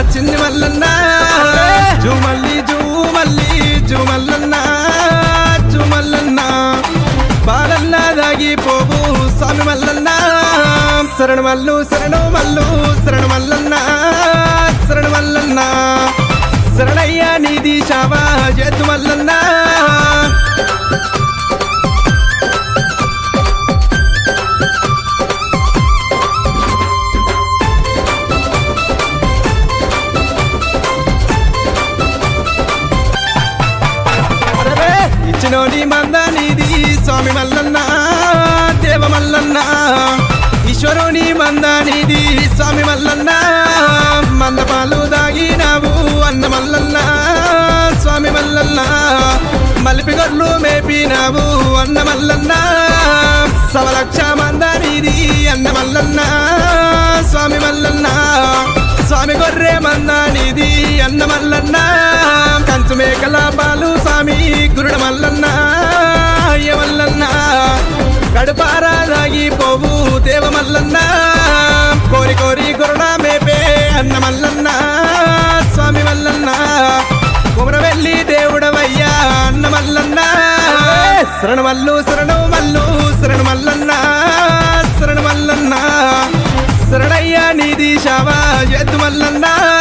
చిన్ని మల్లన్న జూమల్లి జూమల్లి జూమల్లన్న జూమల్లన్న పాలల్లా దాగిపోవు స్వామి మల్లన్న శరణు మల్లు శరణు మల్లు శరణు మల్లన్న శరణు మల్లన్న శరణయ్య నీది శావా చేతు మల్లన్న అరెరే, ఇచ్చినోని మందానిది స్వామి మల్లన్న దేవ మల్లన్న ఈశ్వరుని మందానిది స్వామి మల్లన్న మందపాలు దాగినావు అన్న మల్లన్న స్వామి మల్లన్న మలిపి గొర్లు మేపినావు అన్న మల్లన్న సవలక్ష మందానిది అన్న మల్లన్న స్వామి మల్లన్న స్వామి గొర్రె మందానిది అన్న మల్లన్న కంచు మేకల పాలు స్వామి గురుడ మల్లన్న అయ్య మల్లన్న కడుపారా పోవు దేవ మల్లన్న కోరి కోరి గురుడ మేపే అన్న మల్లన్న స్వామి మల్లన్న కుమరవెల్లి దేవుడవయ్యా అన్న మల్లన్న శరణు మల్లు శరణు మల్లు శరణు మల్లన్న శరణు మల్లన్న శరణయ్య నీది శావా ఎద్దు మల్లన్న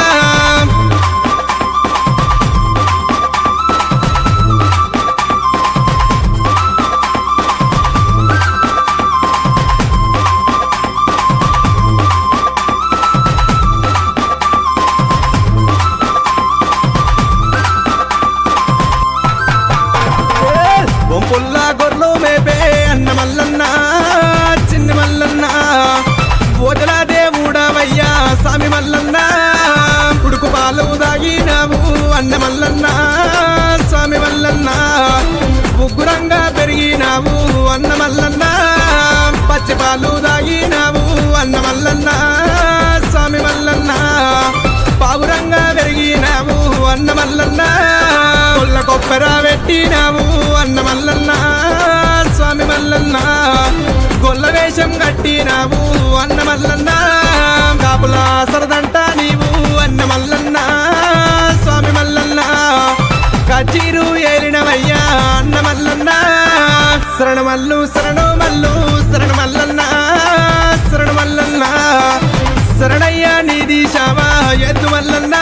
బొంపుల్లా గొర్రెలు మేపే అన్న మల్లన్న చిన్న మల్లన్న ఓదల దేవుడవయ్యా స్వామి మల్లన్న ఉడుకు పాలు దాగినావు అన్న మల్లన్న స్వామి మల్లన్న ఉగ్గురంగా పెరిగినావు అన్న మల్లన్న పచ్చి పాలు దాగినావు అన్న మల్లన్న స్వామి మల్లన్న పావురంగా పెరిగినావు అన్న మల్లన్న కొల్ల కొబ్బర పెట్టినావు అన్న మల్లన్న స్వామి మల్లన్న గొల్ల వేషం కట్టినావు అన్న మల్లన్న కాపులా సరదంట నీవు అన్న మల్లన్న స్వామి మల్లన్న కచీరు ఏలినవయ్యా అన్న మల్లన్న శరణు మల్లు శరణు మల్లు శరణు మల్లన్న శరణు మల్లన్న శరణయ్య నీది శావా ఎద్దు మల్లన్న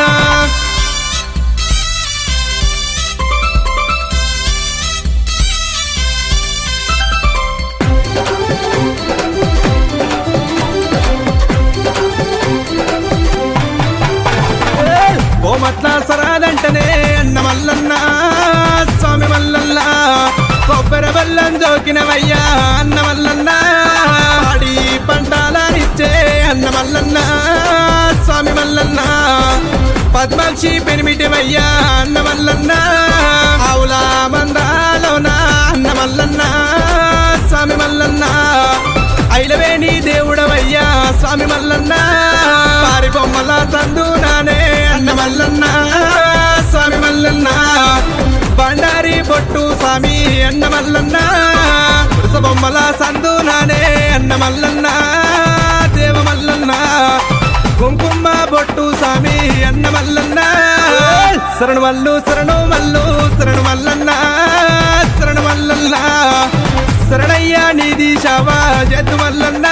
కోమట్ల సరాదంటనే అన్న మల్లన్న స్వామి మల్లన్న కొబ్బరి బెల్లం జోకినవయ్యా అన్న మల్లన్న పాడి పంటాలనిచ్చే అన్న మల్లన్న స్వామి మల్లన్న పద్మాక్షి పెనిమిటివయ్యా అన్న మల్లన్న ఆవుల మందాలోన అన్న మల్లన్న స్వామి మల్లన్న ఐలవేణి దేవుడవయ్యా స్వామి మల్లన్న పారి బొమ్మల సందునానే అన్న మల్లన్న స్వామి మల్లన్న బండారి బొట్టు స్వామి అన్న మల్లన్న పురుష బొమ్మల సందునానే అన్న మల్లన్న దేవ మల్లన్న కుంకుమ బొట్టు స్వామి అన్న మల్లన్న శరణు మల్లు శరణు మల్లు శరణు మల్లన్న శరణు మల్లన్న శరణయ్య నీది శావా జద్దు మల్లన్న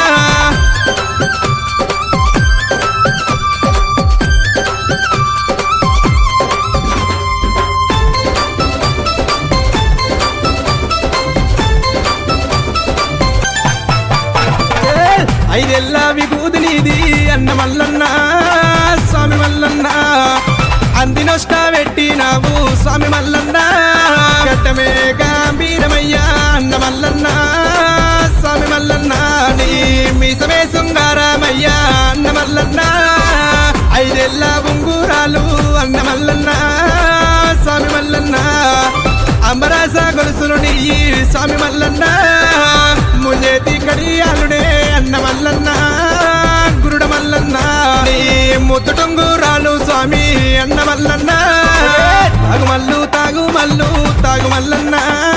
ఐదెల్ల విభూతి నీది అన్న మల్లన్న స్వామి మల్లన్న అందినొష్ట పెట్టినావు స్వామి మల్లన్న గడ్డమే గాంభీరమయ్యా అన్న మల్లన్న స్వామి మల్లన్న నీ మీసమే శృంగారమయ్యా అన్న మల్లన్న ఐదెల్ల ఉంగురాలు అన్న మల్లన్న స్వామి మల్లన్న అంబరాస గొలుసులు నీ స్వామి మల్లన్న ముంజేతి కడియాలుడే అన్న మల్లన్న గురుడ మల్లన్న నీ ముద్దు టొంగురాలు స్వామి అన్న మల్లన్న తాగు మల్లు తాగు మల్లు తాగు మల్లన్న